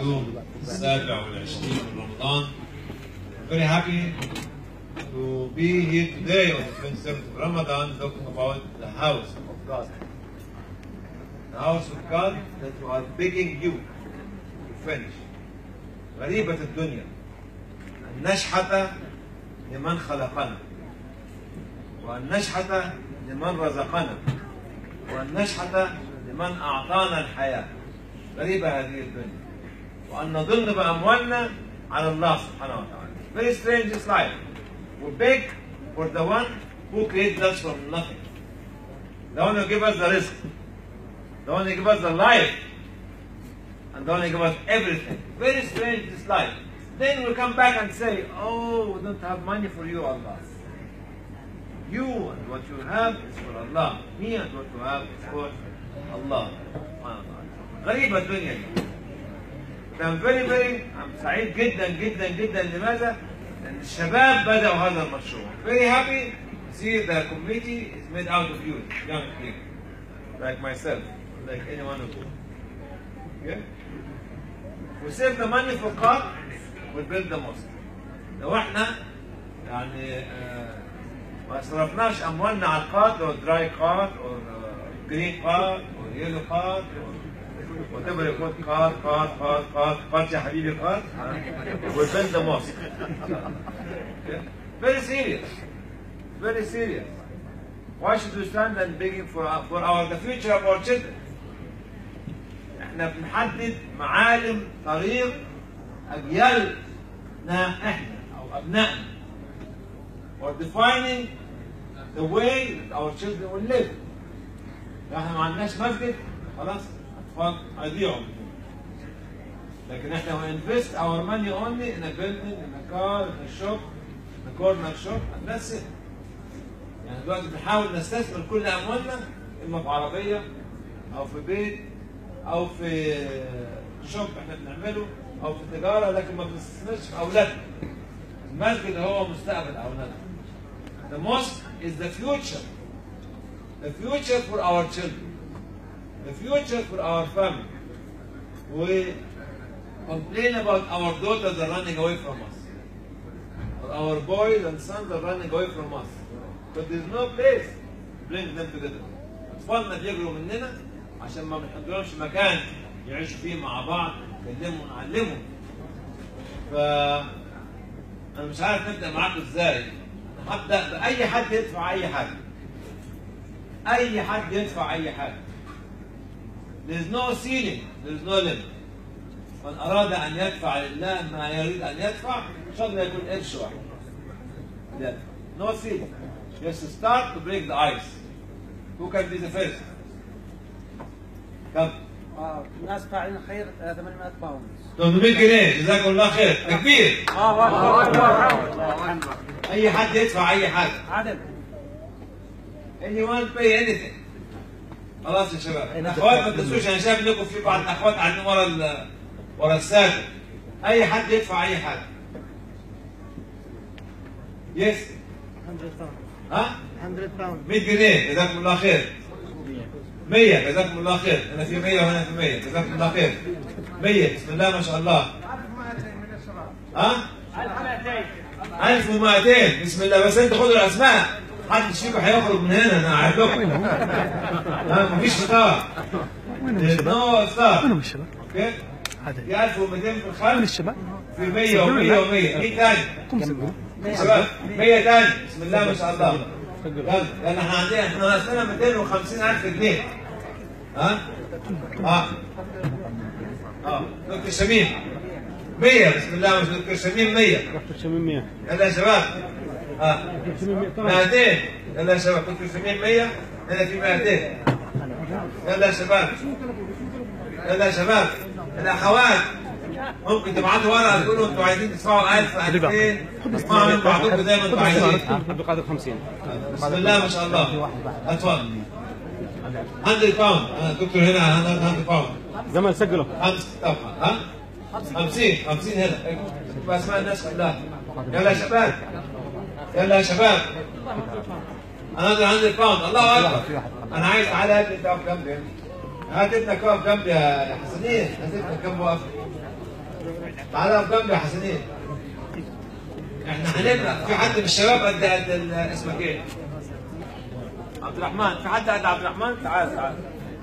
اليوم السابع والعشرين من رمضان very happy to be here today on the 27th of Ramadan talking about the house of God. The house of God that we are begging you to finish. غريبة الدنيا أن نشحت لمن خلقنا وأن نشحت لمن رزقنا وأن نشحت لمن أعطانا الحياة غريبة هذه الدنيا وأن نظن بأموالنا على الله سبحانه وتعالى very strange this life we beg for the one who created us from nothing the one who gave us the risk the one who gave us the life and the one who gave us everything very strange this life then we come back and say oh we don't have money for you Allah you and what you have is for Allah me and what you have is for Allah سبحانه وتعالى غريبة الدنيا دي I'm very very I'm سعيد جدا جدا جدا لماذا؟ لأن الشباب بدأوا هذا المشروع. Very happy to see the committee is made out of youth, young people, like myself, like any one of you. Okay? We save the money for car, we build the mosque. لو احنا يعني آه ما صرفناش اموالنا على القاد او دراي قاد او جرين قاد او يلو قاد whatever you call قاد قاد قاد قاد قاد يا حبيبي قاد we build the mosque Okay? very serious very serious why should we stand and begging for our, for our the future of our children احنا بنحدد معالم طريق اجيالنا احنا او ابنائنا or defining the way that our children will live. لو احنا ما عندناش مسجد خلاص اطفال هيضيعوا لكن احنا we invest our money only in a building, in a car, in a shop, in a corner shop, and that's it. يعني دلوقتي بنحاول نستثمر كل اموالنا اما في عربيه او في بيت او في شوب احنا بنعمله او في تجاره لكن ما بنستثمرش في اولادنا. المسجد هو مستقبل اولادنا. The mosque is the future. The future for our children. The future for our family. We complain about our daughters are running away from us. Or our boys and sons are running away from us. But there's no place to bring them together. أطفالنا بيجروا مننا عشان ما بنحضرهمش مكان يعيشوا فيه مع بعض نكلمهم ونعلمهم. ف أنا مش عارف نبدأ معاكم إزاي. هبدا باي حد يدفع اي حاجه اي حد يدفع اي حاجه There's no ceiling, there's no limit. من أراد أن يدفع لله ما يريد أن يدفع إن شاء الله يكون قرش واحد. يدفع. No ceiling. Just start to break the ice. Who can be the first? كم؟ آه، الناس فاعلين خير آه، 800 باوند 800 جنيه جزاكم الله خير تكبير الله اكبر أي حد يدفع أي حاجة. عدد anyone pay anything خلاص يا شباب الاخوات ما تنسوش انا شايف انكم في بعض الاخوات قاعدين ورا ال- ورا الساتر اي حد يدفع اي حاجه يس 100 باوند ها 100 باوند 100 جنيه جزاكم الله خير 100 جزاكم الله خير هنا في 100 وهنا في 100 جزاكم الله خير 100 بسم الله ما شاء الله ها 1200 بسم الله بس انتوا خدوا الاسماء حد فيكم هيخرج من هنا انا قاعد لكم ها مفيش فطار نو افطار وينهم الشباب؟ اوكي عدد في 1200 في وين الخلف الشباب؟ في 100 و100 و100 مين تاني؟ قم سجلوا شباب 100 تاني بسم الله ما شاء الله يلا لان احنا عندنا احنا ناقصنا 250000 جنيه ها؟ اه اه دكتور شميم 100 بسم الله ما شاء الله دكتور شميم 100 دكتور شميم 100 يلا يا شباب اه دكتور شميم 100 200 يلا يا شباب دكتور شميم 100 هنا في 200 يلا يا شباب يلا يا شباب الاخوات ممكن تبعتوا ورقه تقولوا انتوا عايزين تدفعوا 1000 2000 اسمعوا من بعضكم زي ما انتوا عايزين عبد القادر 50 بسم الله ما شاء الله اتفضل 100 باوند انا دكتور هنا 100 باوند جمال سجلوا خمس طبعا ها 50 50 هنا تبقى اسماء الناس كلها يلا يا شباب يلا يا شباب انا 100 باوند الله اكبر انا عايز تعالى هات انت واقف جنبي هنا. هات ابنك واقف جنبي يا يا حسنين هات ابنك جنبي واقف تعالى جنبي يا حسنين احنا هنبدا في حد من الشباب قد قد ال- اسمك ايه؟ عبد الرحمن في حد قد عبد الرحمن؟ تعال تعال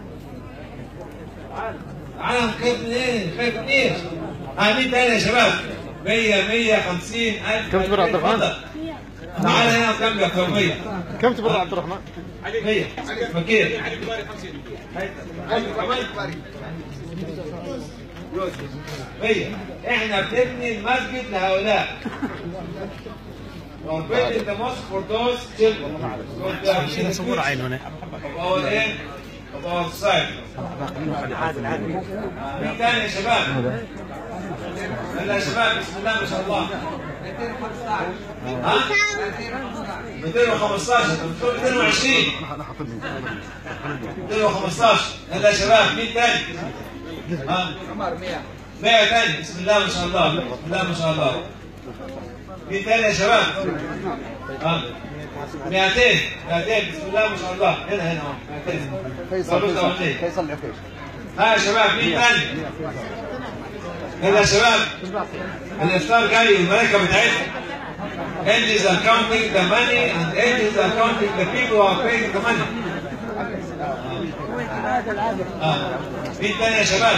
تعال تعال خايف من ايه؟ خايف من ايه؟ ها مين تاني يا شباب؟ 100 150 1000 كم تبرع عبد الرحمن؟ اتفضل. تعال هنا جنبي يا كرمية كم تبرع عبد الرحمن؟ 100 فكير كمان مية احنا بنبني المسجد لهؤلاء We're building the mosque for those children. So they are in the future هنا of our aim, of our society. مين تاني يا شباب؟ يلا يا شباب بسم الله ما شاء الله. ها؟ 215 بتقول 220 215 يلا يا شباب مين تاني؟ ها؟ 100 تاني بسم الله ما شاء الله بسم الله ما شاء الله مين تاني يا شباب؟ ها؟ 200 200 بسم الله ما شاء الله هنا هنا اهو 200 فيصل ضربت فيصل أولين. فيصل العكيش ها يا شباب مين تاني؟ يلا يا شباب الافطار جاي الملائكه بتاعتنا angels are counting the money and angels are counting the people who are paying the money آه. مين تاني يا شباب؟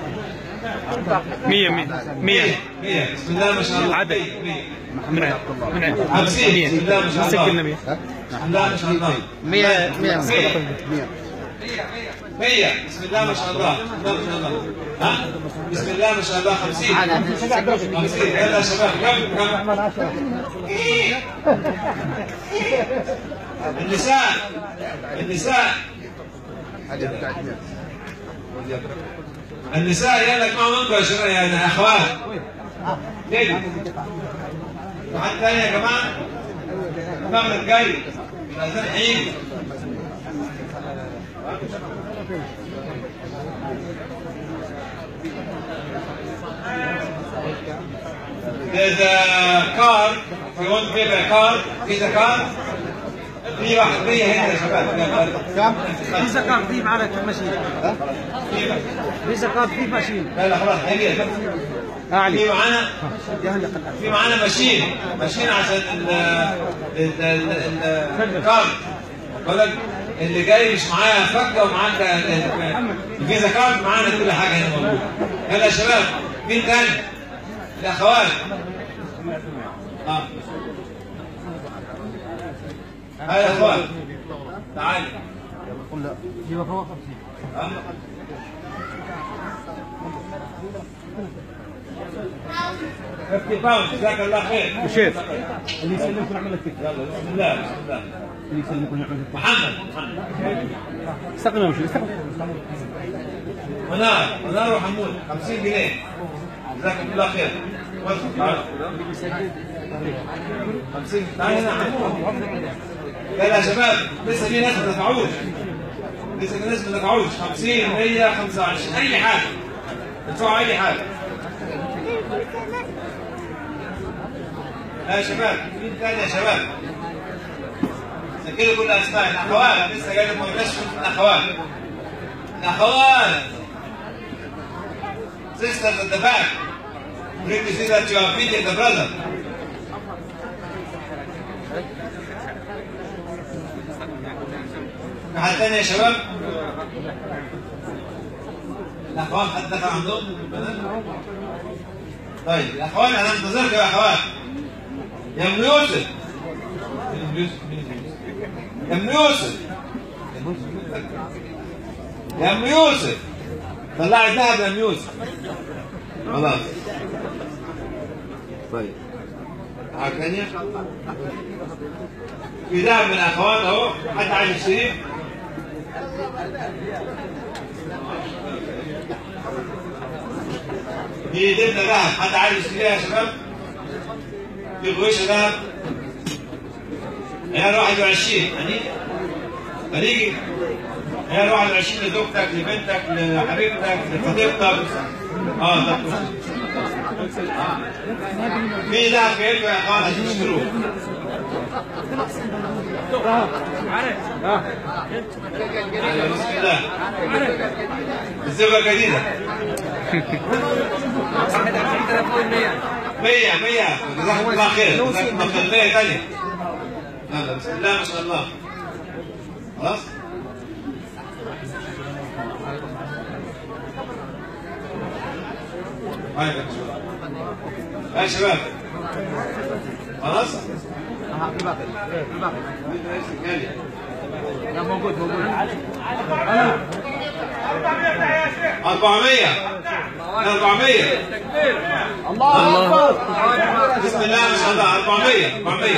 100 100 100 100 بسم الله ما شاء الله عدد. 100 من عين من عين 50 بسم الله ما شاء الله سجلنا 100 بسم الله ما شاء الله 100 100 100 100 بسم الله ما شاء الله بسم الله ما شاء الله ها بسم الله ما شاء الله 50 50 يلا يا شباب كم كم النساء النساء هذه بتاعت 100 النساء يلا اسمعوا منكم يا شباب يا اخوات ليه واحد تاني يا جماعه المغرب جاي الاذان هيجي There's a car. If you want to give a car, is a car. في واحد مية هنا يا شباب كم؟ في زكاة في معنا ماشين في زكاة في ماشين لا لا خلاص هيجي في اعلي معانا في معانا ماشين ماشين عشان ال ال ال ال- الكارد بالك اللي جاي مش معاه فكه ومعاه ال- ال- الفيزا كارد معانا كل حاجه هنا موجوده يلا يا شباب مين تاني؟ الاخوات اه هاي يا اخوان تعالي ها؟ فيفتي باوند جزاك الله خير وشيف اللي يسلمكم نعمل لك يلا بسم الله بسم الله اللي يسلمكم نعمل لك محمد محمد استقنا وشو استقنا منار منار وحمود 50 جنيه جزاكم الله خير وصل تعال 50 تعال هنا حمود يلا يا شباب لسه في ناس ما دفعوش لسه في ناس ما دفعوش 50 100 25 اي حاجه ادفعوا اي حاجه لا يا شباب مين تاني يا شباب سجلوا كل اسماء الاخوات لسه جاي ما قلناش الاخوات الاخوات sisters at the back bring to see that you are meeting the brother في حد تاني يا شباب الاخوان حد دخل عندهم طيب الاخوان انا انتظركم يا اخوات يا ام يوسف يا ام يوسف يا ام يوسف طلعي الذهب يا ام يوسف خلاص طيب حاجة ثانية في ذهب من الاخوات اهو حد عايز يشتريه دي دبنة ذهب حد عايز يشتريها يا شباب في غويشة ذهب عيار 21 يعني هنيجي عيار 21 لزوجتك لبنتك لحبيبتك لخطيبتك اه ده في ذهب جايبه يا اخوان عشان تشتروه أهلا، بسم الله الزوجة الجديدة 100 100 جزاكم الله خير جزاكم الله خير 100 ثانية يلا بسم الله ما شاء الله خلاص هاي يا شباب خلاص لا موجود موجود 400 400 الله اكبر بسم الله ما شاء الله 400 400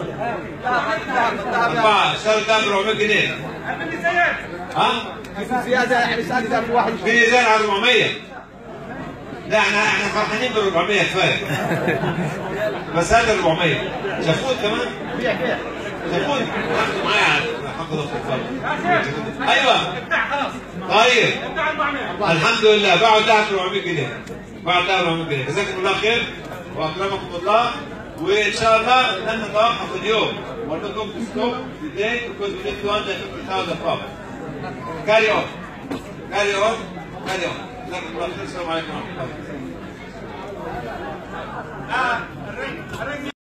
أربعة اشتروا ده ب 400 جنيه ها؟ في زياده يعني زياده في واحد في نزال على 400 لا احنا احنا فرحانين بال 400 كفايه بس هذا 400 شافوت كمان شافوت اخذوا معايا على حق الاختصار ايوه طيب الحمد لله باعوا الذهب ب 400 جنيه باعوا الذهب ب 400 جنيه جزاكم الله خير واكرمكم الله وان شاء الله لن نتوقف اليوم ولكم ستوب today because we need 250,000 pounds carry on carry on carry on جزاكم الله خير السلام عليكم ورحمه الله